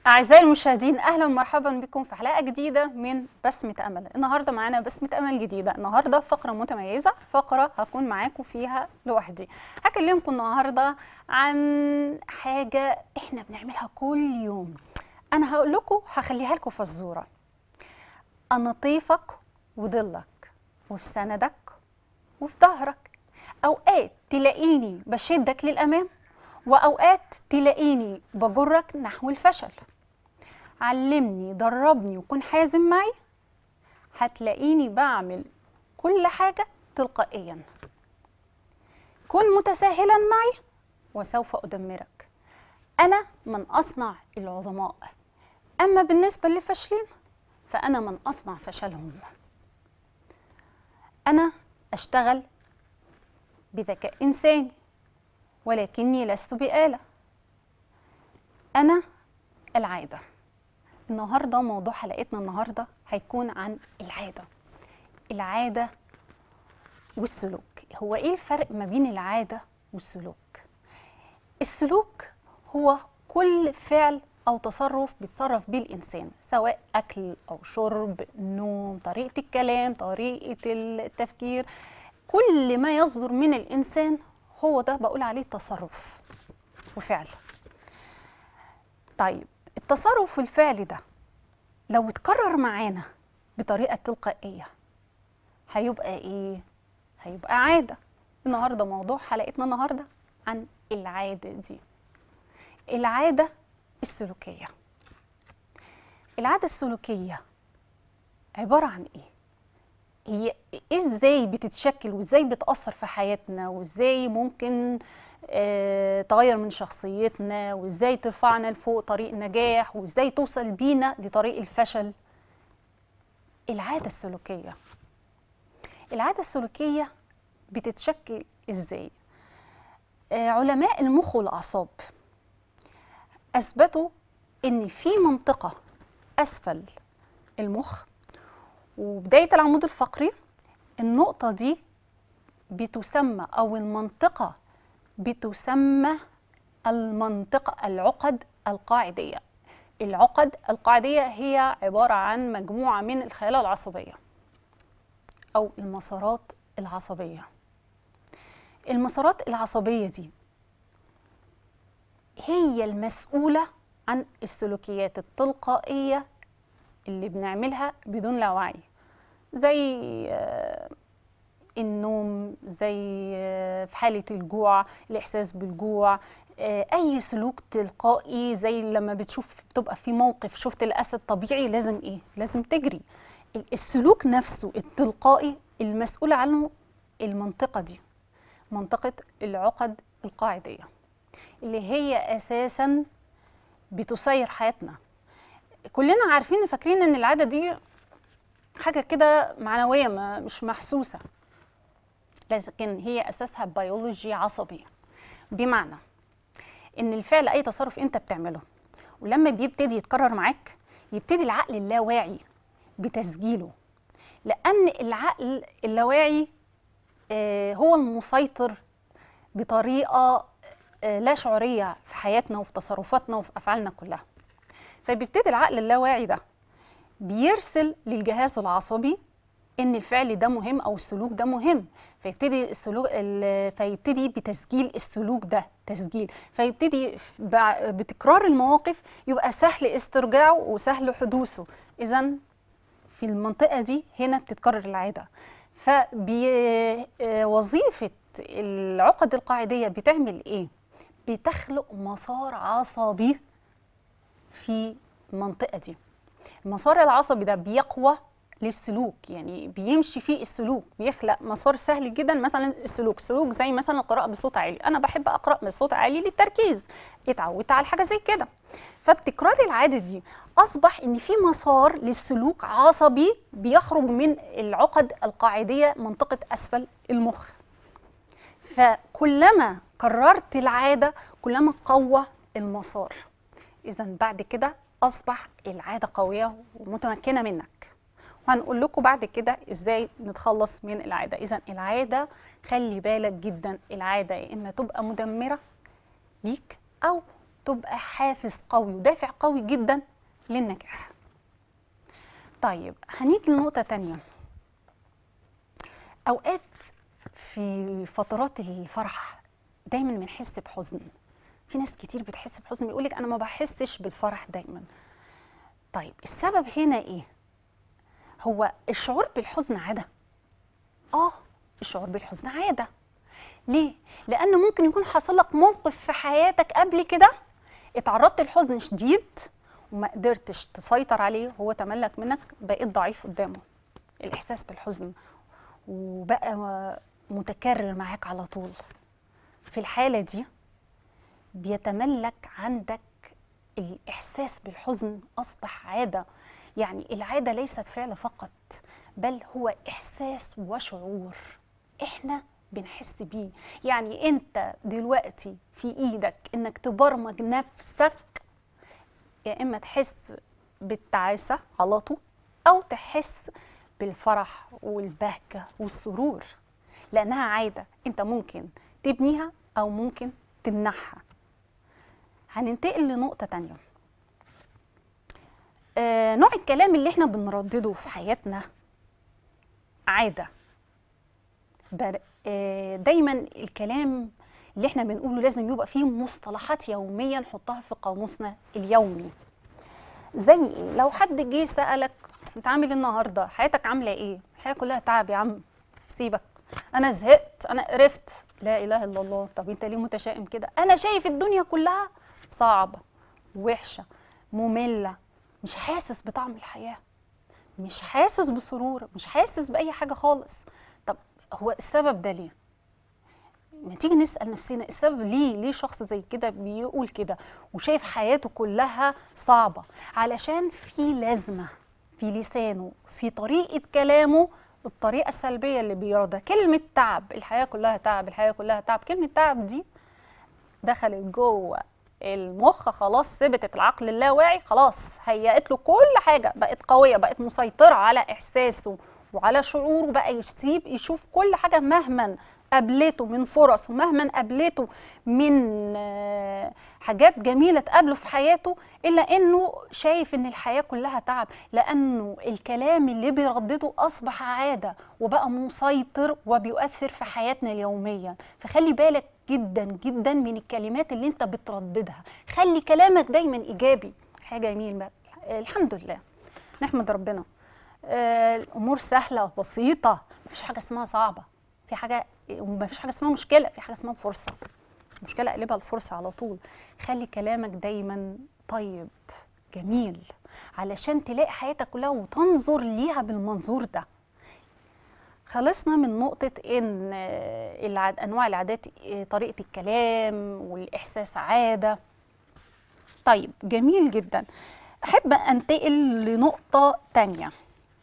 أعزائي المشاهدين أهلا ومرحبا بكم في حلقة جديدة من بسمة أمل النهاردة معانا بسمة أمل جديدة النهاردة فقرة متميزة فقرة هكون معاكم فيها لوحدي هكلمكم النهاردة عن حاجة إحنا بنعملها كل يوم أنا هقول لكم هخليها لكم فزورة أنا طيفك وضلك وفي سندك وفي ظهرك أوقات تلاقيني بشدك للأمام وأوقات تلاقيني بجرك نحو الفشل علمني دربني وكن حازم معي هتلاقيني بعمل كل حاجة تلقائيا كن متساهلا معي وسوف أدمرك أنا من أصنع العظماء أما بالنسبة للفاشلين فأنا من أصنع فشلهم أنا أشتغل بذكاء إنساني ولكني لست بآلة أنا العادة النهارده موضوع حلقتنا النهارده هيكون عن العادة العادة والسلوك هو ايه الفرق ما بين العادة والسلوك السلوك هو كل فعل او تصرف بيتصرف بيه الانسان سواء اكل او شرب نوم طريقة الكلام طريقة التفكير كل ما يصدر من الانسان هو ده بقول عليه تصرف وفعل طيب التصرف والفعل ده لو اتكرر معانا بطريقة تلقائية هيبقى ايه؟ هيبقى عادة النهاردة موضوع حلقتنا النهاردة عن العادة دي العادة السلوكية العادة السلوكية عبارة عن ايه؟ هي ازاي بتتشكل وازاي بتأثر في حياتنا وازاي ممكن آه تغير من شخصيتنا وازاي ترفعنا لفوق طريق النجاح وازاي توصل بينا لطريق الفشل العادة السلوكية العادة السلوكية بتتشكل ازاي آه علماء المخ والأعصاب أثبتوا إن في منطقة أسفل المخ وبداية العمود الفقري النقطة دي بتسمى أو المنطقة بتسمى المنطقة العقد القاعدية العقد القاعدية هي عبارة عن مجموعة من الخلايا العصبية أو المسارات العصبية المسارات العصبية دي هي المسؤولة عن السلوكيات التلقائية اللي بنعملها بدون لا وعي زي النوم زي في حالة الجوع الإحساس بالجوع أي سلوك تلقائي زي لما بتشوف بتبقى في موقف شفت الأسد طبيعي لازم إيه؟ لازم تجري السلوك نفسه التلقائي المسؤول عنه المنطقة دي منطقة العقد القاعدية اللي هي أساسا بتسير حياتنا كلنا عارفين فاكرين ان العاده دي حاجه كده معنويه ما مش محسوسه لكن هي اساسها بيولوجي عصبي بمعنى ان الفعل اي تصرف انت بتعمله ولما بيبتدي يتكرر معاك يبتدي العقل اللاواعي بتسجيله لان العقل اللاواعي هو المسيطر بطريقه لا شعوريه في حياتنا وفي تصرفاتنا وفي افعالنا كلها فبيبتدي العقل اللاواعي ده بيرسل للجهاز العصبي ان الفعل ده مهم او السلوك ده مهم فيبتدي السلوك فيبتدي بتسجيل السلوك ده تسجيل فيبتدي بتكرار المواقف يبقى سهل استرجاعه وسهل حدوثه اذا في المنطقه دي هنا بتتكرر العاده فوظيفه العقد القاعديه بتعمل ايه بتخلق مسار عصبي في المنطقة دي المسار العصبي ده بيقوى للسلوك يعني بيمشي فيه السلوك بيخلق مسار سهل جدا مثلا السلوك سلوك زي مثلا القراءة بصوت عالي أنا بحب أقرأ بصوت عالي للتركيز اتعودت على حاجة زي كده فبتكرار العادة دي أصبح إن في مسار للسلوك عصبي بيخرج من العقد القاعدية منطقة أسفل المخ فكلما كررت العادة كلما قوى المسار إذا بعد كده أصبح العادة قوية ومتمكنة منك وهنقول لكم بعد كده إزاي نتخلص من العادة إذا العادة خلي بالك جدا العادة يا إما تبقى مدمرة ليك أو تبقى حافز قوي ودافع قوي جدا للنجاح طيب هنيجي لنقطة تانية أوقات في فترات الفرح دايما بنحس بحزن في ناس كتير بتحس بحزن بيقولك أنا ما بحسش بالفرح دايما طيب السبب هنا إيه؟ هو الشعور بالحزن عادة آه الشعور بالحزن عادة ليه؟ لأن ممكن يكون حصل لك موقف في حياتك قبل كده اتعرضت لحزن شديد وما قدرتش تسيطر عليه هو تملك منك بقيت ضعيف قدامه الإحساس بالحزن وبقى متكرر معاك على طول في الحالة دي بيتملك عندك الإحساس بالحزن أصبح عادة يعني العادة ليست فعل فقط بل هو إحساس وشعور إحنا بنحس بيه يعني أنت دلوقتي في إيدك إنك تبرمج نفسك يا إما تحس بالتعاسة على طول أو تحس بالفرح والبهجة والسرور لأنها عادة أنت ممكن تبنيها أو ممكن تمنحها هننتقل لنقطة تانية آه نوع الكلام اللي احنا بنردده في حياتنا عادة بر- آه دايما الكلام اللي احنا بنقوله لازم يبقى فيه مصطلحات يومية نحطها في قاموسنا اليومي زي ايه لو حد جه سألك انت عامل ايه النهارده حياتك عامله ايه الحياه كلها تعب يا عم سيبك انا زهقت انا قرفت لا اله الا الله طب انت ليه متشائم كده انا شايف الدنيا كلها صعبه وحشه ممله مش حاسس بطعم الحياه مش حاسس بسرور مش حاسس باي حاجه خالص طب هو السبب ده ليه ما تيجي نسأل نفسنا السبب ليه ليه شخص زي كده بيقول كده وشايف حياته كلها صعبة علشان في لازمة في لسانه في طريقة كلامه الطريقة السلبية اللي بيرضى كلمة تعب الحياة كلها تعب الحياة كلها تعب كلمة تعب دي دخلت جوه المخ خلاص ثبتت العقل اللاواعي خلاص هيأت له كل حاجة بقت قوية بقت مسيطرة على إحساسه وعلى شعوره بقى يسيب يشوف كل حاجة مهما قابلته من فرص ومهما قابلته من آه، حاجات جميلة تقابله في حياته إلا إنه شايف إن الحياة كلها تعب لأنه الكلام اللي بيردده أصبح عادة وبقى مسيطر وبيؤثر في حياتنا اليومية فخلي بالك جدا جدا من الكلمات اللي انت بترددها خلي كلامك دايما إيجابي حاجة جميلة الحمد لله نحمد ربنا آه، الامور سهله وبسيطه مفيش حاجه اسمها صعبه في حاجه ومفيش حاجه اسمها مشكله في حاجه اسمها فرصه المشكله اقلبها لفرصه على طول خلي كلامك دايما طيب جميل علشان تلاقي حياتك كلها وتنظر ليها بالمنظور ده خلصنا من نقطة إن آه، العاد أنواع العادات آه، طريقة الكلام والإحساس عادة طيب جميل جدا أحب أنتقل لنقطة تانية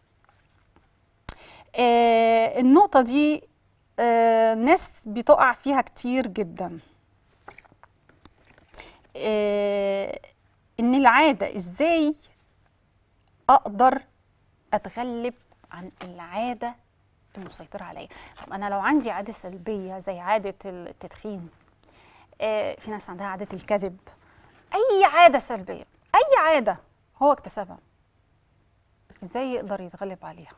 آه النقطة دي آه ناس بتقع فيها كتير جدا آه إن العادة إزاي أقدر أتغلب عن العادة المسيطرة عليا طب أنا لو عندي عادة سلبية زي عادة التدخين آه في ناس عندها عادة الكذب أي عادة سلبية أي عادة هو اكتسبها إزاي يقدر يتغلب عليها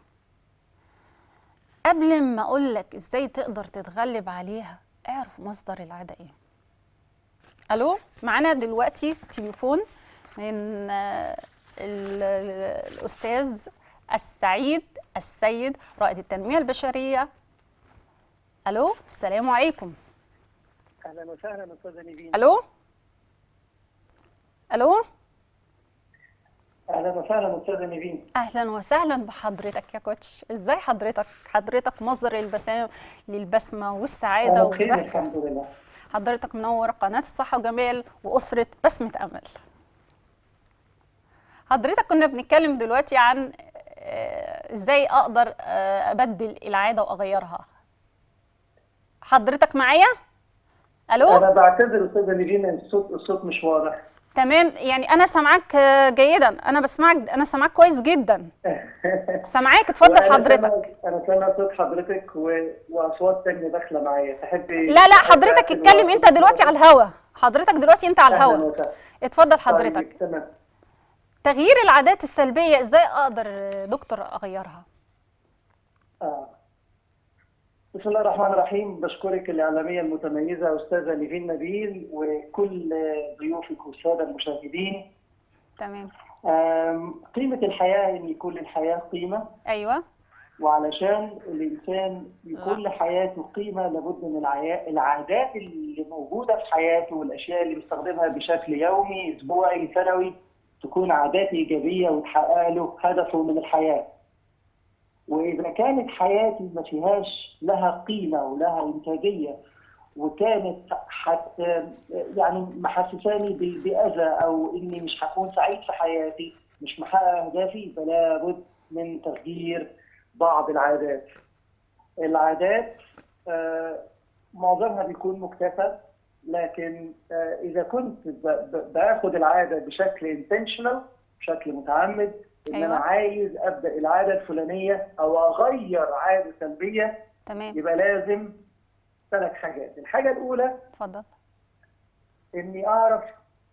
قبل ما اقول لك ازاي تقدر تتغلب عليها اعرف مصدر العاده ايه الو معانا دلوقتي تليفون من آه، ال- ال- الاستاذ السعيد السيد رائد التنميه البشريه الو السلام عليكم اهلا وسهلا استاذه نيفين الو الو اهلا وسهلا استاذه نيفين اهلا وسهلا بحضرتك يا كوتش ازاي حضرتك حضرتك مصدر البسام للبسمه والسعاده انا بخير والبهجه الحمد لله حضرتك منور قناة الصحة وجمال وأسرة بسمة أمل حضرتك كنا بنتكلم دلوقتي عن آه، ازاي اقدر آه، ابدل العادة واغيرها حضرتك معايا الو انا بعتذر استاذه نيفين إن الصوت الصوت مش واضح تمام يعني انا سامعاك آه، جيدا انا بسمعك انا سامعاك كويس جدا سامعاك اتفضل وأنا حضرتك سامع- انا سامع صوت حضرتك و... واصوات تانية داخله معايا تحبي لا لا حضرتك اتكلم انت دلوقتي على الهوا حضرتك دلوقتي انت على أهلاً الهوا وسهلاً. اتفضل طيب، حضرتك تمام تغيير العادات السلبيه ازاي اقدر آه، دكتور اغيرها آه. بسم الله الرحمن الرحيم بشكرك الإعلامية المتميزة أستاذة نيفين نبيل وكل ضيوفك والسادة المشاهدين تمام آم، قيمة الحياة إن يكون للحياة قيمة ايوه وعلشان الإنسان يكون لحياته قيمة لابد من العيا- العادات اللي موجودة في حياته والأشياء اللي بيستخدمها بشكل يومي أسبوعي سنوي تكون عادات إيجابية وتحقق له هدفه من الحياة وإذا كانت حياتي ما فيهاش لها قيمة ولها إنتاجية وكانت حت يعني محسساني ب- بأذى أو إني مش هكون سعيد في حياتي مش محقق أهدافي فلا بد من تغيير بعض العادات العادات آه، معظمها بيكون مكتسب لكن آه، إذا كنت ب- ب- باخد العادة بشكل intentional بشكل متعمد إن أيوة. أنا عايز أبدأ العادة الفلانية أو أغير عادة سلبية تمام يبقى لازم ثلاث حاجات الحاجة الأولى اتفضل إني أعرف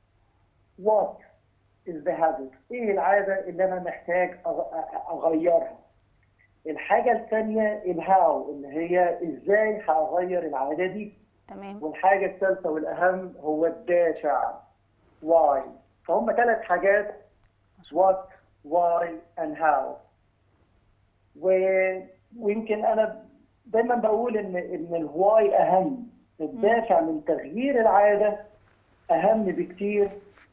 what is the habit إيه العادة اللي أنا محتاج أغ- أ- أغيرها الحاجة الثانية الهاو اللي هي إزاي هغير العادة دي تمام والحاجة الثالثة والأهم هو الدافع why فهم ثلاث حاجات what why and how و... ويمكن أنا دايما بقول إن إن الواي أهم الدافع من تغيير العادة أهم بكتير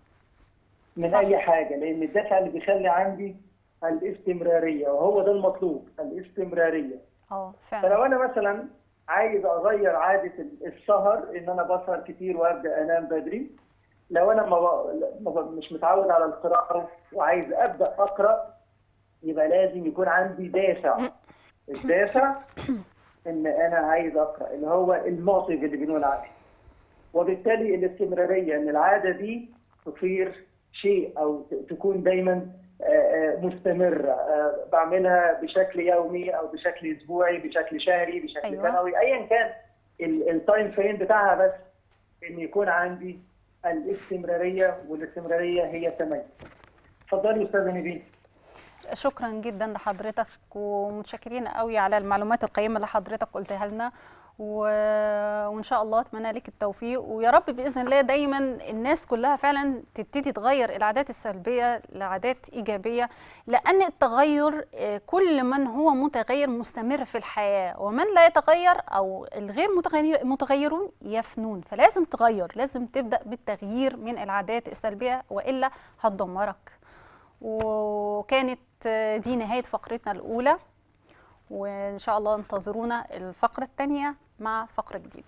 من صح. أي حاجة لأن الدافع اللي بيخلي عندي الاستمرارية وهو ده المطلوب الاستمرارية اه فعلا فلو انا مثلا عايز اغير عاده السهر ان انا بسهر كتير وابدا انام بدري لو انا ما ب- ما ب- مش متعود على القراءه وعايز ابدا اقرا يبقى لازم يكون عندي دافع الدافع ان انا عايز اقرا اللي هو الموتيف اللي بنقول عليه وبالتالي الاستمراريه ان العاده دي تصير شيء او ت- تكون دايما آه، آه، مستمره آه، بعملها بشكل يومي او بشكل اسبوعي بشكل شهري بشكل أيوة. سنوي ايا كان التايم فريم بتاعها بس ان يكون عندي الاستمراريه والاستمراريه هي تميز. اتفضلي استاذه نبيل. شكرا جدا لحضرتك ومتشكرين قوي على المعلومات القيمه اللي حضرتك قلتها لنا و... وان شاء الله اتمنى لك التوفيق ويا رب باذن الله دايما الناس كلها فعلا تبتدي تغير العادات السلبيه لعادات ايجابيه لان التغير آه، كل من هو متغير مستمر في الحياه ومن لا يتغير او الغير متغير متغيرون يفنون فلازم تغير لازم تبدا بالتغيير من العادات السلبيه والا هتدمرك وكانت دي نهاية فقرتنا الأولى وإن شاء الله انتظرونا الفقرة الثانية مع فقرة جديدة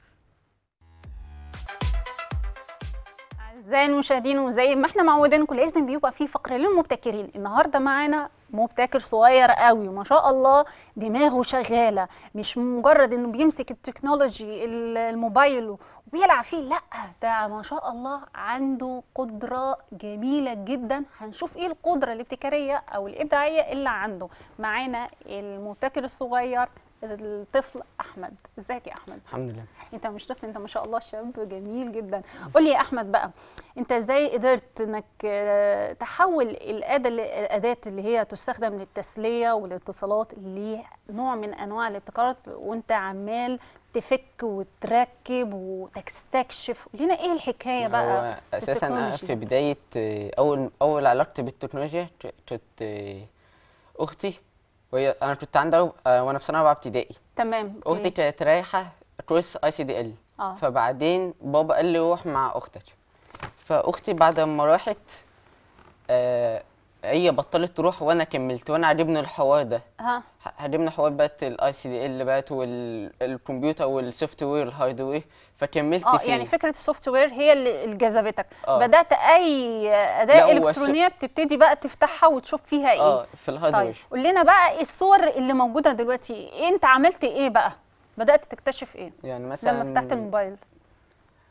أعزائي المشاهدين وزي ما احنا معودينكم لازم بيبقى في فقرة للمبتكرين النهاردة معانا مبتكر صغير قوي ما شاء الله دماغه شغالة مش مجرد انه بيمسك التكنولوجي ال- الموبايل وبيلعب فيه لا ده ما شاء الله عنده قدرة جميلة جدا هنشوف ايه القدرة الابتكارية او الابداعية اللي عنده معانا المبتكر الصغير الطفل احمد ازيك يا احمد الحمد لله انت مش طفل انت ما شاء الله شاب جميل جدا قول لي يا احمد بقى انت ازاي قدرت انك آه، تحول الاداه اللي- الاداه اللي هي تستخدم للتسليه والاتصالات لنوع من انواع الابتكارات وانت عمال تفك وتركب وتستكشف قول لنا ايه الحكايه بقى هو اساسا انا التكنولوجي في ده؟ بدايه آه، اول اول علاقتي بالتكنولوجيا ك- كانت آه، اختي وهي انا كنت عندها آه، وانا في سنه رابعه ابتدائي تمام اختي أوكي. كانت رايحه كورس اي سي دي ال اه فبعدين بابا قال لي روح مع اختك فاختي بعد ما راحت آه، هي بطلت تروح وانا كملت وانا عجبني الحوار ده ها ح- عجبني حوار بقت الاي سي دي ال بقت والكمبيوتر والسوفت وير الهاردوير فكملت اه فيه يعني فكره السوفت وير هي اللي اللي جذبتك آه. بدات اي لا، اداه هو الس- الكترونيه بتبتدي بقى تفتحها وتشوف فيها ايه اه في طيب الهاردوير قول لنا بقى الصور اللي موجوده دلوقتي إيه انت عملت ايه بقى بدات تكتشف ايه يعني مثلا لما فتحت الموبايل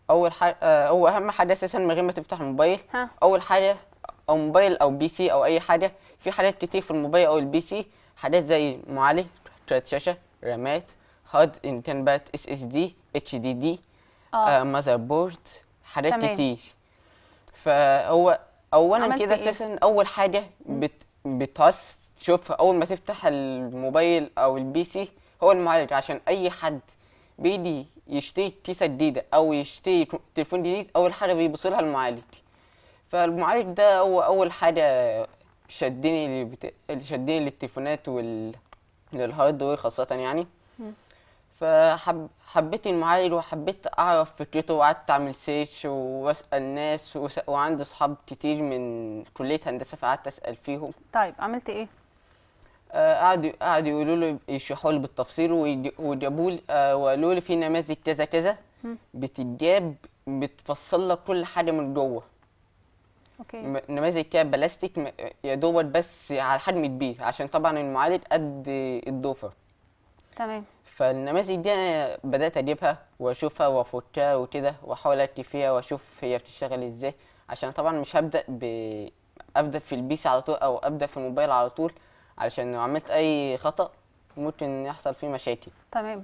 اول حاجه هو اهم حاجه اساسا من غير ما تفتح الموبايل ها اول حاجه او موبايل او بي سي او اي حاجه في حاجات كتير في الموبايل او البي سي حاجات زي معالج كارت شاشه رامات هارد ان كان بقى اس اس دي اتش دي دي اه ماذر بورد حاجات تمام. كتير فهو اولا عملت كده إيه؟ اساسا اول حاجه بت بتعوز تشوفها اول ما تفتح الموبايل او البي سي هو المعالج عشان اي حد بيجي يشتري كيسه جديده او يشتري تليفون جديد اول حاجه بيبص لها المعالج فالمعالج ده هو اول حاجه شدني اللي, بت... اللي شدني للتليفونات وال للهاردوير خاصه يعني فحب حبيت المعالج وحبيت اعرف فكرته وقعدت اعمل سيرش واسال ناس وس... وعندي اصحاب كتير من كليه هندسه فقعدت اسال فيهم طيب عملت ايه آه، قعدوا قعدوا يقولوا لي يشرحوا لي بالتفصيل ويد- وجابوا لي آه، وقالوا لي في نماذج كذا كذا بتتجاب بتفصل لك كل حاجه من جوه اوكي م- نماذج كده بلاستيك م- يا دوبك بس على حجم كبير عشان طبعا المعالج قد الضوفر تمام فالنماذج دي انا بدات اجيبها واشوفها وافكها وكده واحاول اكتب فيها واشوف هي بتشتغل ازاي عشان طبعا مش هبدا ب ابدا في البيسي على طول او ابدا في الموبايل على طول علشان لو عملت اي خطا ممكن يحصل فيه مشاكل تمام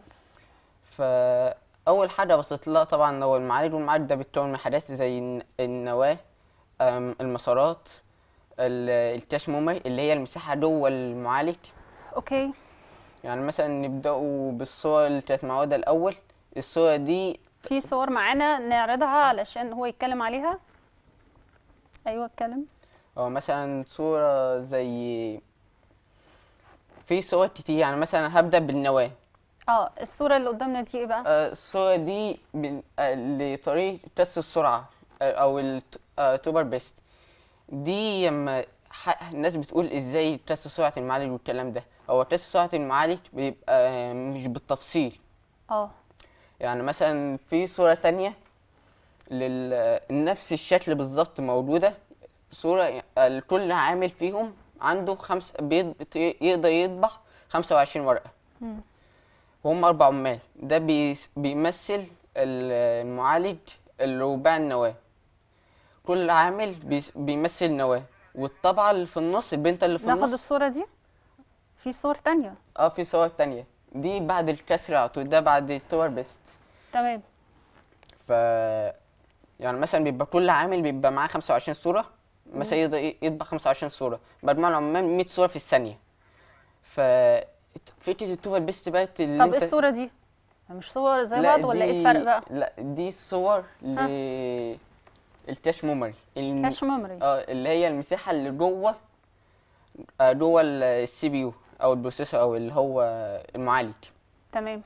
فاول حاجه بصيت لها طبعا هو المعالج والمعالج ده بيتكون من حاجات زي الن- النواه أم، المسارات ال- الكاش ميموري اللي هي المساحه جوه المعالج اوكي يعني مثلا نبداوا بالصور اللي كانت معوده الاول الصوره دي في صور معانا نعرضها علشان هو يتكلم عليها ايوه اتكلم او مثلا صوره زي في صور كتير يعني مثلا هبدا بالنواه اه الصوره اللي قدامنا دي ايه بقى آه، الصوره دي بن- آه، لطريقه تست السرعه آه، او التوبر بيست دي لما ح- الناس بتقول ازاي تست سرعه المعالج والكلام ده هو تست سرعه المعالج بيبقى مش بالتفصيل اه يعني مثلا في صورة تانية لل نفس الشكل بالظبط موجودة صورة لكل عامل فيهم عنده خمس بيض... يقدر يطبع 25 ورقة مم. وهم أربع عمال ده بيس... بيمثل ال- المعالج الرباع النواة كل عامل بيس... بيمثل نواة والطبعة اللي في النص البنت اللي في ناخد النص الصوره دي في صور تانية اه في صور تانية دي بعد الكسر على طول ده بعد التور بيست تمام ف يعني مثلا بيبقى كل عامل بيبقى معاه 25 صورة مثلا يقدر ي- يطبع 25 صورة مجموع العمال 100 صورة في الثانية ف فكرة التوبر بيست بقت اللي طب ايه انت الصوره دي مش صور زي لا بعض ولا ايه دي- الفرق بقى لا دي صور ل الكاش ميموري الم- كاش ميموري اه اللي هي المساحة اللي جوه آه، جوه السي بي يو او البروسيسور او اللي هو المعالج تمام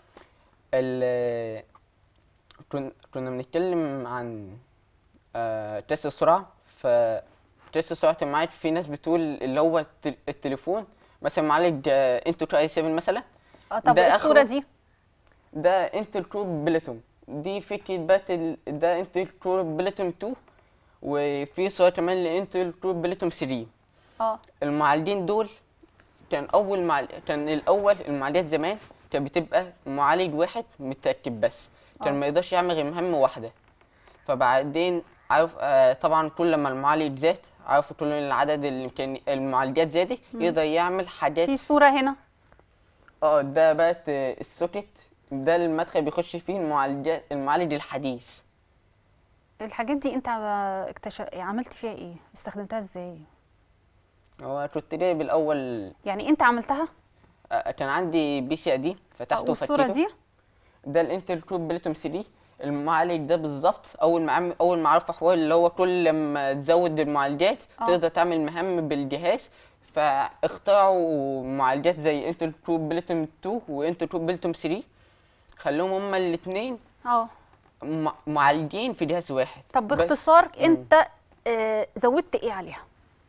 ال كن- كنا بنتكلم عن آه، تست السرعة ف تست سرعة المعالج في ناس بتقول اللي هو التل- التليفون مثلا معالج انتو اي 7 مثلا اه طب ده ايه الصوره آخره- دي ده انتل كور بلاتوم دي فكرة باتل ده انتل كور بلاتوم 2 وفي صورة كمان لانتل كور بلاتوم 3 اه المعالجين دول كان اول معالج كان الاول المعالجات زمان كانت بتبقى معالج واحد متركب بس كان آه. ما يقدرش يعمل غير مهمه واحده فبعدين عارف آه طبعا كل ما المعالج زاد عارفوا كل ما العدد الامكاني المعالجات زادت يقدر يعمل حاجات في صوره هنا اه ده بقت آه، السوكت ده المدخل بيخش فيه المعالجات المعالج الحديث الحاجات دي انت اكتشف عملت فيها ايه استخدمتها ازاي هو كنت جايب الاول يعني انت عملتها آه، كان عندي بي سي قديم فتحته والصوره وفكيته دي ده الانتل كروب بلاتوم 3 المعالج ده بالظبط اول ما عم... اول ما عرفوا حوار اللي هو كل لما تزود المعالجات آه. تقدر تعمل مهام بالجهاز فاخترعوا معالجات زي انتل كروب بلاتوم 2 وانتل كروب بلاتوم 3 خلوهم هما الاثنين اه معالجين في جهاز واحد طب بس باختصار انت آه زودت ايه عليها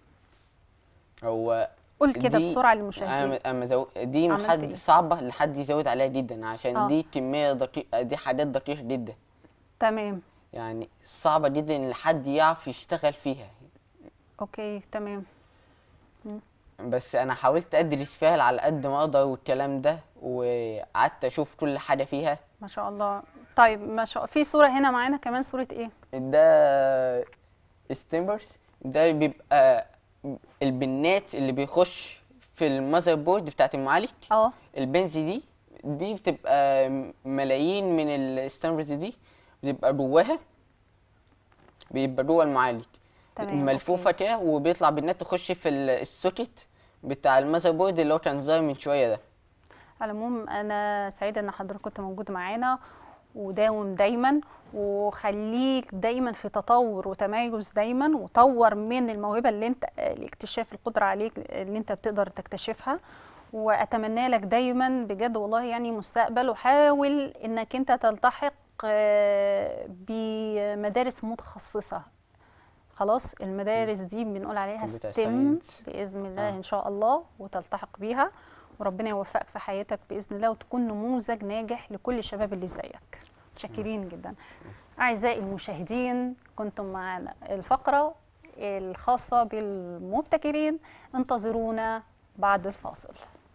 هو قول كده دي- بسرعه انا للمشاهدين اما زو... دي عملت محد إيه؟ صعبه لحد يزود عليها جدا عشان آه. دي كميه دقيقه دي حاجات دقيقه جدا تمام يعني صعبه جدا ان حد يعرف يشتغل فيها اوكي تمام بس انا حاولت ادرس فيها على قد ما اقدر والكلام ده وقعدت اشوف كل حاجه فيها ما شاء الله طيب ما شاء في صوره هنا معانا كمان صوره ايه ده ستيمبرز ده بيبقى البنات اللي بيخش في المذر بورد بتاعت المعالج اه البنز دي دي بتبقى ملايين من الستاندرز دي بتبقى جواها بيبقى جوه المعالج تمام ملفوفه أوكي. كده وبيطلع بالنت تخش في ال- السوكت بتاع المذر بورد اللي هو كان ظاهر من شويه ده على العموم انا سعيده ان حضرتك كنت موجود معانا وداوم دايما وخليك دايما في تطور وتميز دايما وطور من الموهبه اللي انت الاكتشاف القدره عليك اللي انت بتقدر تكتشفها واتمنى لك دايما بجد والله يعني مستقبل وحاول انك انت تلتحق آه، بمدارس متخصصه خلاص المدارس دي بنقول عليها Computer ستيم science. باذن الله آه. ان شاء الله وتلتحق بيها وربنا يوفقك في حياتك باذن الله وتكون نموذج ناجح لكل الشباب اللي زيك متشكرين جدا اعزائي المشاهدين كنتم معنا الفقره الخاصه بالمبتكرين انتظرونا بعد الفاصل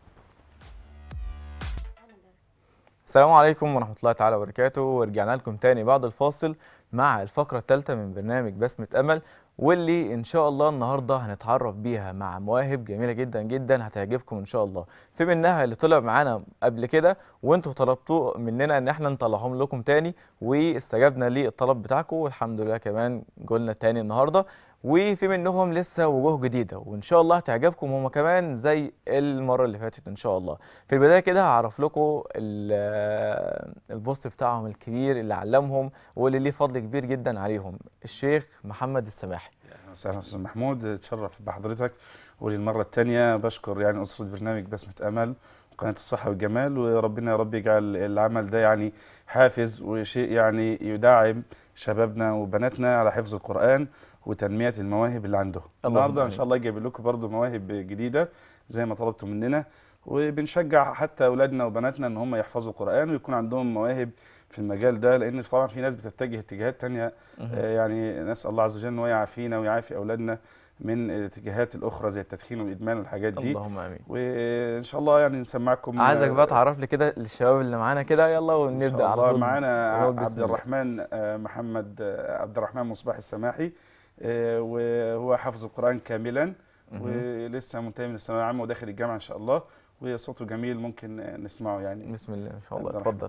السلام عليكم ورحمة الله تعالى وبركاته ورجعنا لكم تاني بعد الفاصل مع الفقرة الثالثة من برنامج بسمة أمل واللي إن شاء الله النهاردة هنتعرف بيها مع مواهب جميلة جدا جدا هتعجبكم إن شاء الله في منها اللي طلع معانا قبل كده وانتوا طلبتوه مننا إن احنا نطلعهم لكم تاني واستجبنا للطلب بتاعكم والحمد لله كمان قلنا تاني النهاردة وفي منهم لسه وجوه جديدة وإن شاء الله هتعجبكم هما كمان زي المرة اللي فاتت إن شاء الله في البداية كده هعرف لكم ال- البوست بتاعهم الكبير اللي علمهم واللي ليه فضل كبير جدا عليهم الشيخ محمد السماحي أهلا وسهلا استاذ محمود اتشرف بحضرتك وللمره الثانيه بشكر يعني اسره برنامج بسمه امل وقناه الصحه والجمال وربنا يا رب يجعل العمل ده يعني حافز وشيء يعني يدعم شبابنا وبناتنا على حفظ القران وتنميه المواهب اللي عندهم اللهم النهارده ان آمين. شاء الله جايب لكم برضو مواهب جديده زي ما طلبتوا مننا وبنشجع حتى اولادنا وبناتنا ان هم يحفظوا القران ويكون عندهم مواهب في المجال ده لان طبعا في ناس بتتجه اتجاهات تانية آه، يعني نسال الله عز وجل ان هو يعافينا ويعافي اولادنا من الاتجاهات الاخرى زي التدخين والادمان والحاجات دي اللهم امين وان شاء الله يعني نسمعكم عايزك بقى آه، تعرف لي كده الشباب اللي معانا كده يلا إن شاء ونبدا على الله طول معانا ونقول بسم عبد الله. الرحمن آه، محمد آه، عبد الرحمن مصباح السماحي آه، وهو حافظ القرآن كاملا ولسه منتهي من الثانوية العامة وداخل الجامعة إن شاء الله وصوته جميل ممكن آه، نسمعه يعني بسم الله ما شاء الله عبد الرحمن. اتفضل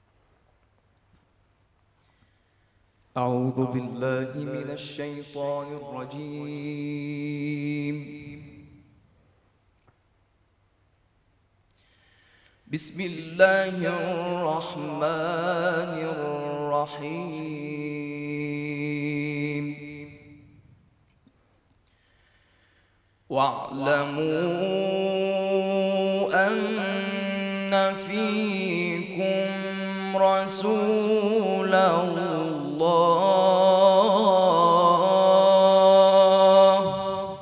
أعوذ بالله من الشيطان الرجيم بسم الله الرحمن الرحيم واعلموا أن فيكم رسول الله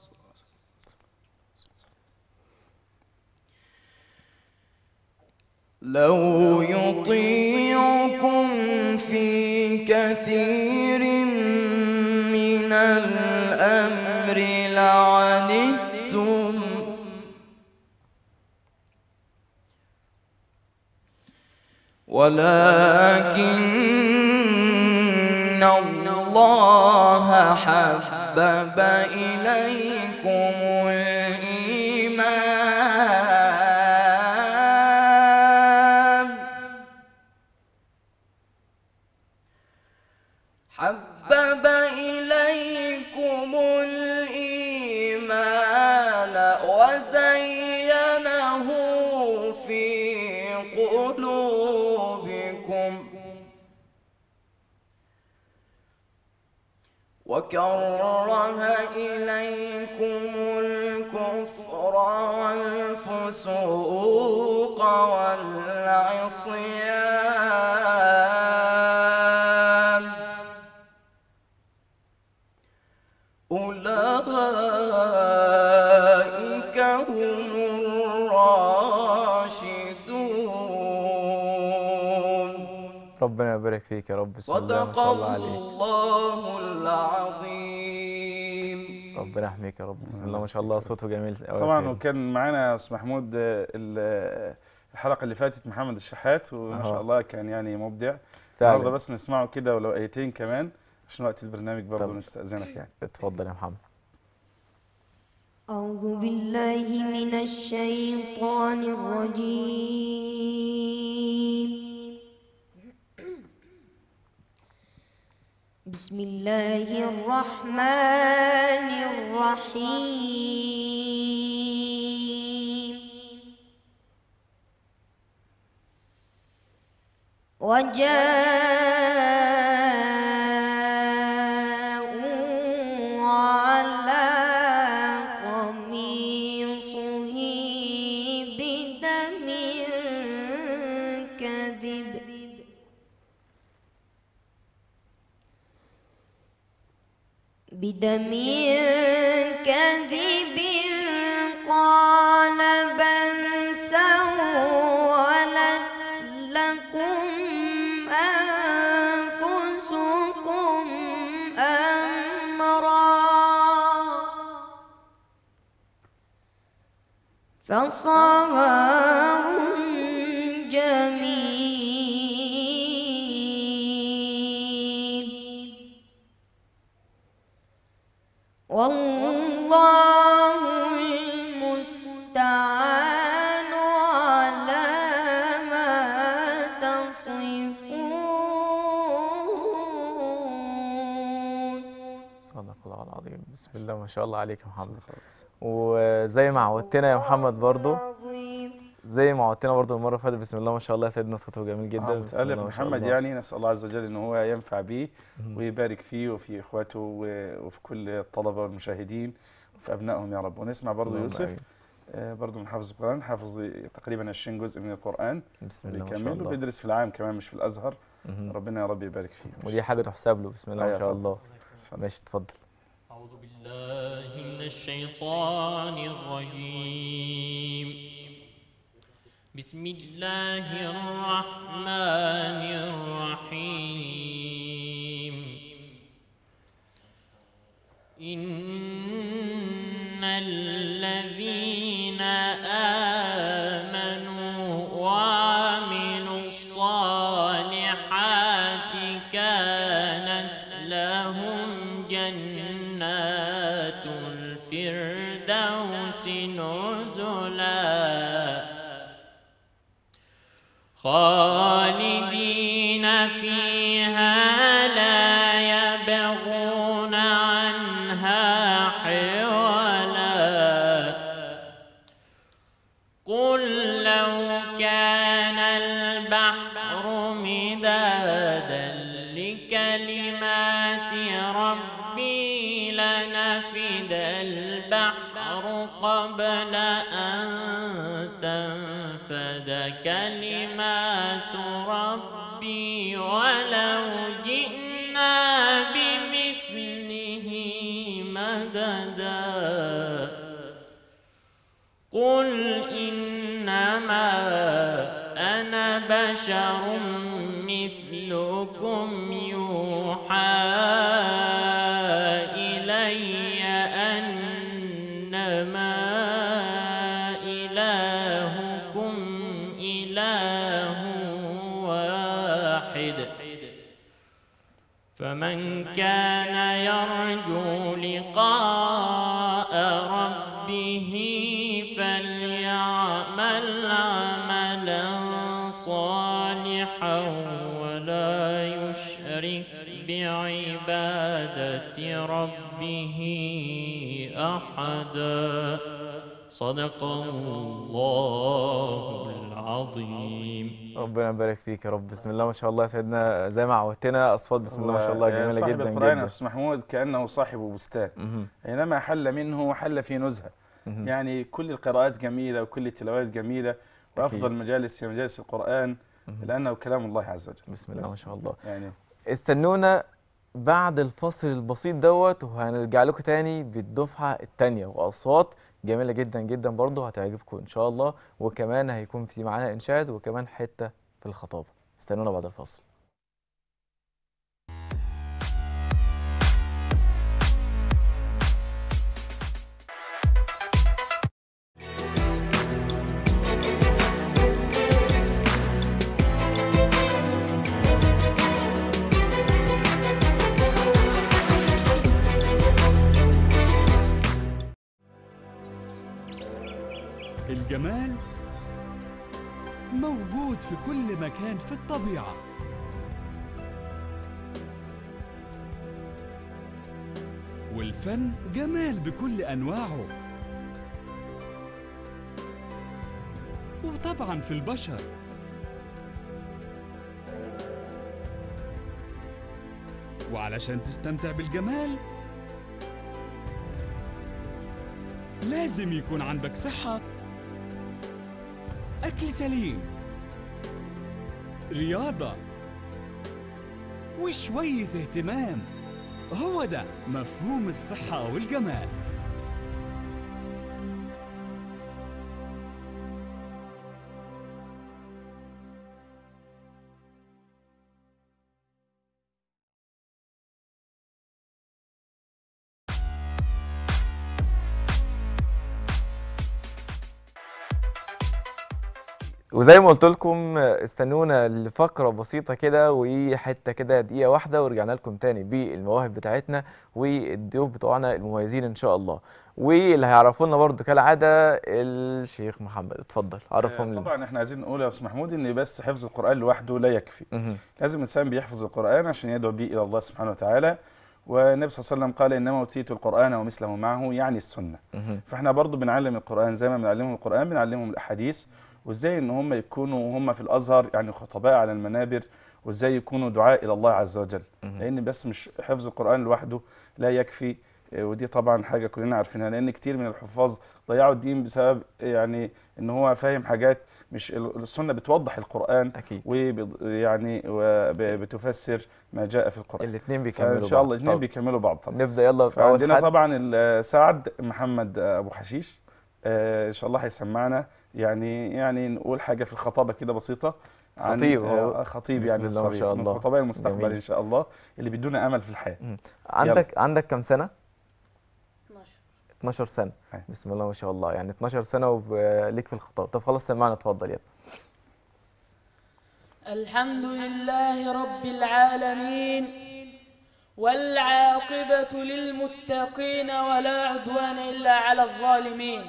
لو يطيعكم في كثير من الأمر لعنتم ولكن الله حبب إليكم الإيمان حبب إليكم الإيمان وزينه في قلوبكم وكره إليكم الكفر والفسوق والعصيان أولئك هم الراشدون ربنا يبارك فيك يا رب بسم الله ما صدق شاء الله عليك الله العظيم ربنا يحميك يا رب بسم الله ما شاء الله صوته جميل أوي يا طبعا سيدي. وكان معانا يا استاذ محمود آه، ال- الحلقه اللي فاتت محمد الشحات وما أها. شاء الله كان يعني مبدع النهارده فعلا بس نسمعه كده ولو ايتين كمان عشان وقت البرنامج برضه طب. نستاذنك يعني اتفضل يا محمد أعوذ بالله من الشيطان الرجيم بسم الله الرحمن الرحيم وجاءوا على قميصه بدم كذب بدم كذب قال بل سولت لكم أنفسكم أمرا فصبر جميل والله المستعان على ما تصفون صدق الله العظيم بسم الله ما شاء الله عليك يا محمد وزي ما عودتنا يا محمد برضو عظيم زي ما عودتنا برضو المره اللي فاتت بسم الله ما شاء الله يا سيدنا صوته جميل جدا آه، بسم متألق الله ما شاء محمد الله. يعني نسأل الله عز وجل ان هو ينفع به مهم. ويبارك فيه وفي اخواته و- وفي كل الطلبة والمشاهدين وفي ابنائهم يا رب ونسمع برضه اللهم يوسف آمين. آه، برضه من حافظ القرآن حافظ تقريبا 20 جزء من القرآن بسم الله ما شاء بيكمل الله وبيدرس في العام كمان مش في الازهر مهم. ربنا يا رب يبارك فيه ودي حاجه تحسب له بسم الله ما أيوة شاء طبعا. الله اتفضل. ماشي اتفضل أعوذ بالله من الشيطان الرجيم بسم الله الرحمن الرحيم إن الذين آمنوا وعملوا الصالحات كانت لهم جنات الفردوس نزلا خالدين فيها لا يبغون عنها حولا قل لو كان البحر مدادا لكلمات ربي لنفد البحر قبل أن تنفد كلمات ربي ولو جئنا بمثله مددا قل إنما أنا بشر مثلكم يوحى إلي أنما إلهكم إله واحد فمن كان يرجو لقاء ربه فليعمل عملا صالحا ولا يشرك بعبادة ربه أحدا صدق الله العظيم ربنا يبارك فيك يا رب بسم الله ما شاء الله يا سيدنا زي ما عودتنا اصوات بسم الله ما شاء الله يعني جميله صاحب جدا القرآن يا جدا أستاذ محمود كأنه صاحب بستان مهم. أينما حل منه حل في نزهة مهم. يعني كل القراءات جميلة وكل التلاوات جميلة وأفضل مجالس هي مجالس القرآن لأنه كلام الله عز وجل بسم الله ما بس. شاء الله يعني استنونا بعد الفصل البسيط دوت وهنرجع لكم تاني بالدفعة التانية وأصوات جميلة جدا جدا برضه هتعجبكم إن شاء الله وكمان هيكون في معانا إنشاد وكمان حتة في الخطابة استنونا بعد الفصل الجمال موجود في كل مكان في الطبيعة والفن جمال بكل أنواعه وطبعا في البشر وعلشان تستمتع بالجمال لازم يكون عندك صحة أكل سليم رياضة وشوية اهتمام هو ده مفهوم الصحة والجمال وزي ما قلت لكم استنونا لفقرة بسيطة كده وحتة كده دقيقة واحدة ورجعنا لكم تاني بالمواهب بتاعتنا والضيوف بتوعنا المميزين إن شاء الله واللي هيعرفوا لنا برضه كالعادة الشيخ محمد اتفضل عرفهم لنا طبعا احنا عايزين نقول يا استاذ محمود ان بس حفظ القران لوحده لا يكفي مهم. لازم الانسان بيحفظ القران عشان يدعو به الى الله سبحانه وتعالى والنبي صلى الله عليه وسلم قال انما اوتيت القران ومثله معه يعني السنه مهم. فاحنا برضو بنعلم القران زي ما بنعلمهم القران بنعلمهم الاحاديث وازاي ان هم يكونوا هم في الازهر يعني خطباء على المنابر وازاي يكونوا دعاء الى الله عز وجل مهم. لان بس مش حفظ القران لوحده لا يكفي آه، ودي طبعا حاجه كلنا عارفينها لان كتير من الحفاظ ضيعوا الدين بسبب يعني ان هو فاهم حاجات مش ال- السنه بتوضح القران أكيد ويعني وبتفسر ما جاء في القران الاثنين بيكملوا فان شاء الله بعض. الاثنين طب بيكملوا بعض طبعا نبدأ يلا بأول فعندنا حد طبعا ال- سعد محمد ابو حشيش آه، ان شاء الله هيسمعنا يعني يعني نقول حاجه في الخطابه كده بسيطه عن- خطيب هو. آه، خطيب بسم يعني الله ما الصغير شاء من الله. خطباء المستقبل جميل. ان شاء الله اللي بيدونا امل في الحياه عندك عندك كم سنة؟ 12 12 سنة أي. بسم الله ما شاء الله يعني 12 سنة وليك في الخطاب طب خلاص سمعنا اتفضل يلا الحمد لله رب العالمين والعاقبة للمتقين ولا عدوان إلا على الظالمين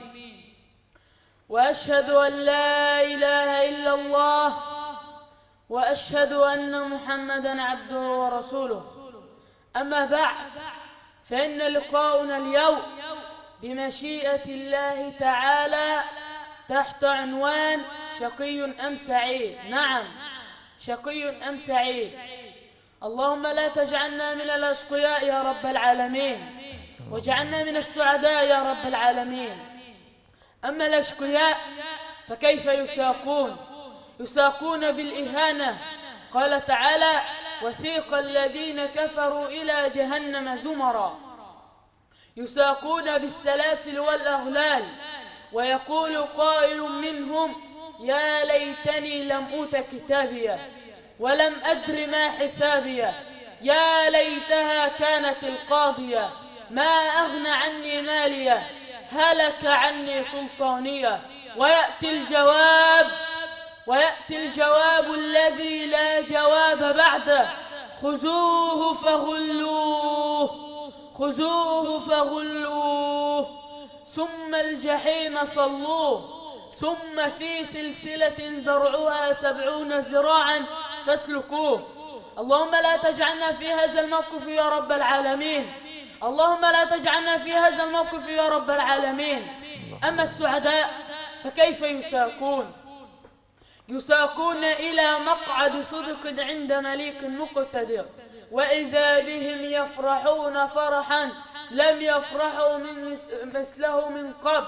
وأشهد أن لا إله إلا الله وأشهد أن محمدا عبده ورسوله أما بعد فإن لقاؤنا اليوم بمشيئة الله تعالى تحت عنوان شقي أم سعيد نعم شقي أم سعيد اللهم لا تجعلنا من الأشقياء يا رب العالمين واجعلنا من السعداء يا رب العالمين أما الأشقياء فكيف يساقون يساقون بالإهانة قال تعالى وسيق الذين كفروا إلى جهنم زمرا يساقون بالسلاسل والأغلال ويقول قائل منهم يا ليتني لم أوت كتابيه ولم أدر ما حسابيه يا ليتها كانت القاضية ما أغنى عني ماليه هلك عني سلطانيه ويأتي الجواب ويأتي الجواب الذي لا جواب بعده خذوه فغلوه خذوه فغلوه ثم الجحيم صلوه ثم في سلسلة زرعها سبعون ذراعا فاسلكوه اللهم لا تجعلنا في هذا الموقف يا رب العالمين اللهم لا تجعلنا في هذا الموقف يا رب العالمين أما السعداء فكيف يساقون يساقون إلى مقعد صدق عند مليك مقتدر وإذا بهم يفرحون فرحا لم يفرحوا من مس- مثله من قبل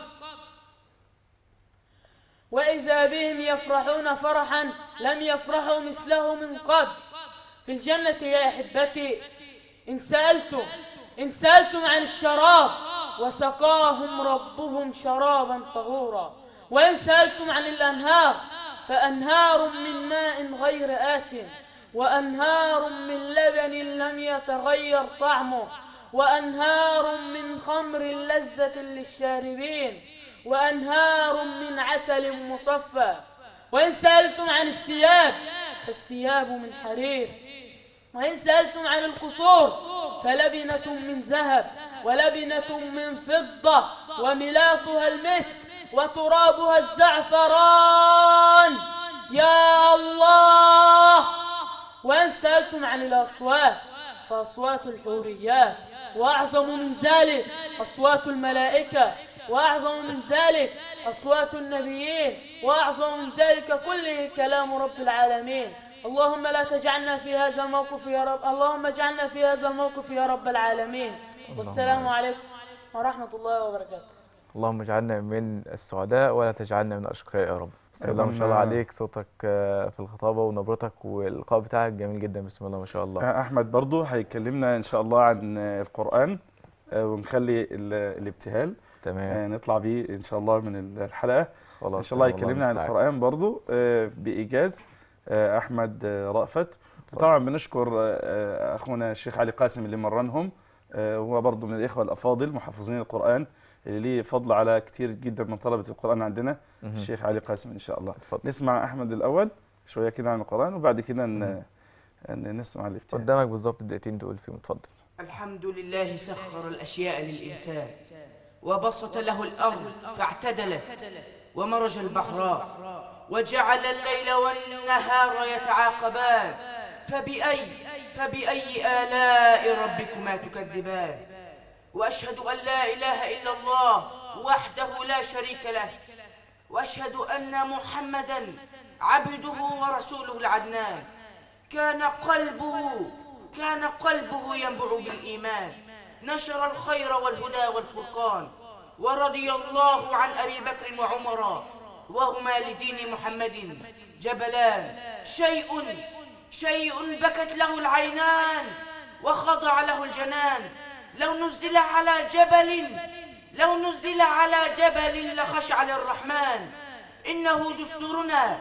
وإذا بهم يفرحون فرحا لم يفرحوا مثله من قبل في الجنة يا أحبتي إن سألتم إن سألتم عن الشراب وسقاهم ربهم شرابا طهورا وإن سألتم عن الأنهار فأنهار من ماء غير آس وأنهار من لبن لم يتغير طعمه وأنهار من خمر لذة للشاربين وأنهار من عسل مصفى وإن سألتم عن الثياب فالثياب من حرير وإن سألتم عن القصور فلبنة من ذهب ولبنة من فضة وملاطها المسك وترابها الزعفران يا الله وإن سألتم عن الأصوات فأصوات الحوريات وأعظم من ذلك أصوات الملائكة وأعظم من ذلك أصوات النبيين وأعظم من ذلك كله كلام رب العالمين اللهم لا تجعلنا في هذا الموقف يا رب اللهم اجعلنا في هذا الموقف يا رب العالمين والسلام عليكم ورحمة الله وبركاته اللهم اجعلنا من السعداء ولا تجعلنا من الاشقياء يا رب بسم الله ما شاء الله أيضاً- عليك صوتك آه، في الخطابه ونبرتك واللقاء بتاعك جميل جدا بسم الله ما شاء الله آه، احمد برضو هيكلمنا ان شاء الله عن آه، القران آه، ونخلي ال- الابتهال تمام آه، نطلع بيه ان شاء الله من الحلقه خلاص ان شاء الله تمام، يكلمنا عن المستعان. القران برضو آه، بايجاز آه، احمد آه، رأفت طبعا بنشكر آه، آه، اخونا الشيخ علي قاسم اللي مرنهم آه، هو برضو من الاخوه الافاضل محافظين القران اللي ليه فضل على كتير جدا من طلبه القران عندنا مهم. الشيخ علي قاسم ان شاء الله اتفضل نسمع احمد الاول شويه كده عن القران وبعد كده ن- مهم. ن- نسمع الابتهال قدامك بالظبط دقيقتين تقول فيهم اتفضل الحمد لله سخر الأشياء للإنسان وبسط له الأرض فاعتدلت ومرج البحراء وجعل الليل والنهار يتعاقبان فبأي فبأي آلاء ربكما تكذبان وأشهد أن لا إله إلا الله وحده لا شريك له وأشهد أن محمدا عبده ورسوله العدنان كان قلبه كان قلبه ينبع بالإيمان نشر الخير والهدى والفرقان ورضي الله عن أبي بكر وعمر وهما لدين محمد جبلان شيء شيء بكت له العينان وخضع له الجنان لو نزل على جبل لو نزل على جبل لخشع للرحمن إنه دستورنا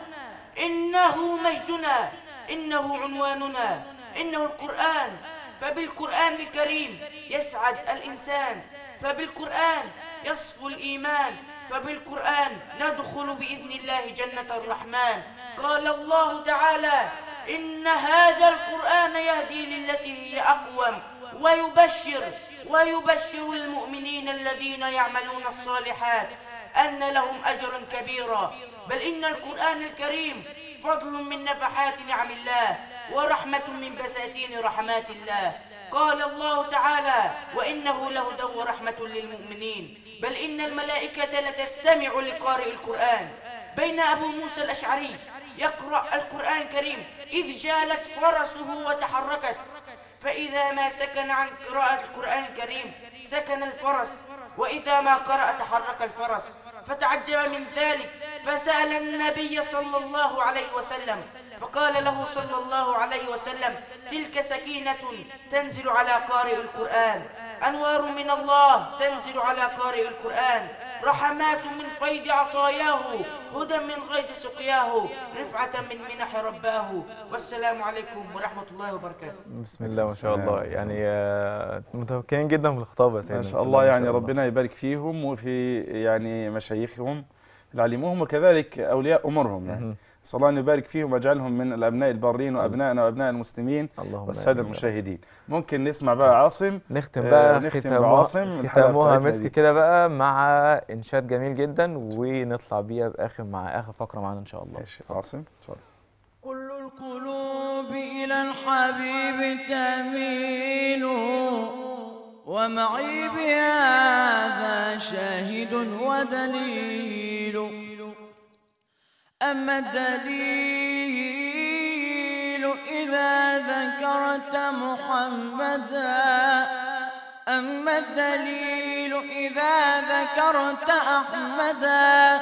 إنه مجدنا إنه عنواننا إنه القرآن فبالقرآن الكريم يسعد الإنسان فبالقرآن يصفو الإيمان فبالقرآن ندخل بإذن الله جنة الرحمن قال الله تعالى إن هذا القرآن يهدي للتي هي أقوم ويبشر ويبشر المؤمنين الذين يعملون الصالحات أن لهم أجرا كبيرا بل إن القرآن الكريم فضل من نفحات نعم الله ورحمة من بساتين رحمات الله قال الله تعالى وإنه لهدى ورحمة للمؤمنين بل إن الملائكة لتستمع لقارئ القرآن بين أبو موسى الأشعري يقرأ القرآن الكريم إذ جالت فرسه وتحركت فإذا ما سكن عن قراءة القرآن الكريم سكن الفرس وإذا ما قرأ تحرك الفرس فتعجب من ذلك فسأل النبي صلى الله عليه وسلم فقال له صلى الله عليه وسلم تلك سكينة تنزل على قارئ القرآن أنوار من الله تنزل على قارئ القرآن رحمات من فيض عطاياه هدى من غيظ سقياه رفعة من منح رباه والسلام عليكم ورحمة الله وبركاته بسم الله ما شاء السلام. الله يعني آه، متمكنين جدا من الخطابه يا سيدنا ما بسم شاء الله ما يعني ربنا يبارك فيهم وفي يعني مشايخهم اللي علموهم وكذلك اولياء امورهم يعني مهم. نسال الله ان يبارك فيهم ويجعلهم من الابناء البارين وابنائنا وابناء المسلمين اللهم والساده آمين. المشاهدين ممكن نسمع بقى عاصم نختم آه، بقى نختم ختامها بعاصم الحلقة ختامها بتاعتنا مسك دي. كده بقى مع انشاد جميل جدا ونطلع بيها باخر مع اخر فقره معانا ان شاء الله ماشي عاصم اتفضل كل القلوب إلى الحبيب تميل ومعي بهذا شاهد ودليل أما الدليل إذا ذكرت محمدا أما الدليل إذا ذكرت أحمدا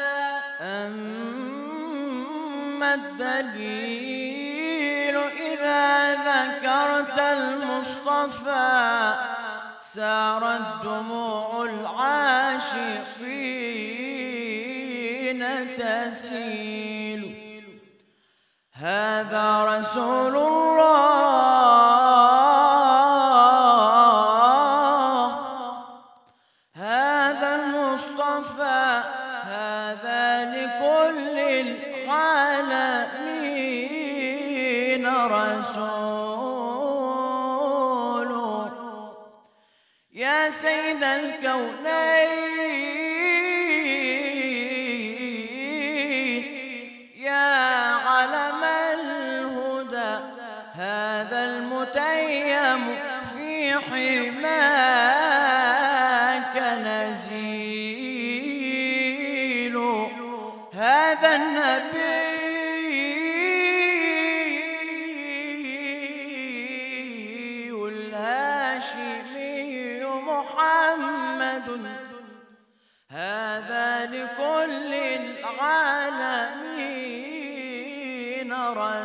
أما الدليل إذا ذكرت المصطفى سارت دموع العاشقين تسيل هذا رسول الله هذا المصطفى هذا لكل العالمين رسول يا سيد الكونين حماك نزيل هذا النبي الهاشمي محمد هذا لكل العالمين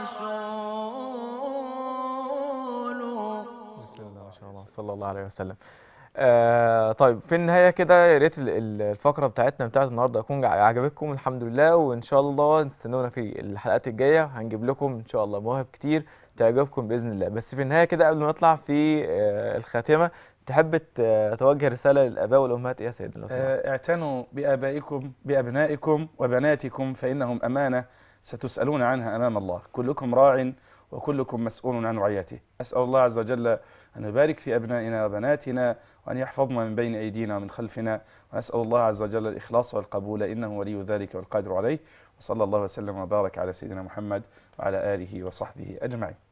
رسول بسم الله ما شاء الله صلى الله عليه وسلم آه طيب في النهايه كده يا ريت ال- ال- الفقره بتاعتنا بتاعت النهارده تكون ع- عجبتكم الحمد لله وان شاء الله نستنونا في الحلقات الجايه هنجيب لكم ان شاء الله مواهب كتير تعجبكم باذن الله بس في النهايه كده قبل ما نطلع في آه الخاتمه تحب ت- توجه رساله للاباء والامهات ايه يا سيدنا لو سمحت آه، اعتنوا بآبائكم بأبنائكم وبناتكم فإنهم أمانة ستسألون عنها أمام الله كلكم راع وكلكم مسؤول عن رعيته أسأل الله عز وجل أن يبارك في أبنائنا وبناتنا وأن يحفظنا من بين أيدينا ومن خلفنا وأسأل الله عز وجل الإخلاص والقبول إنه ولي ذلك والقادر عليه وصلى الله وسلم وبارك على سيدنا محمد وعلى آله وصحبه أجمعين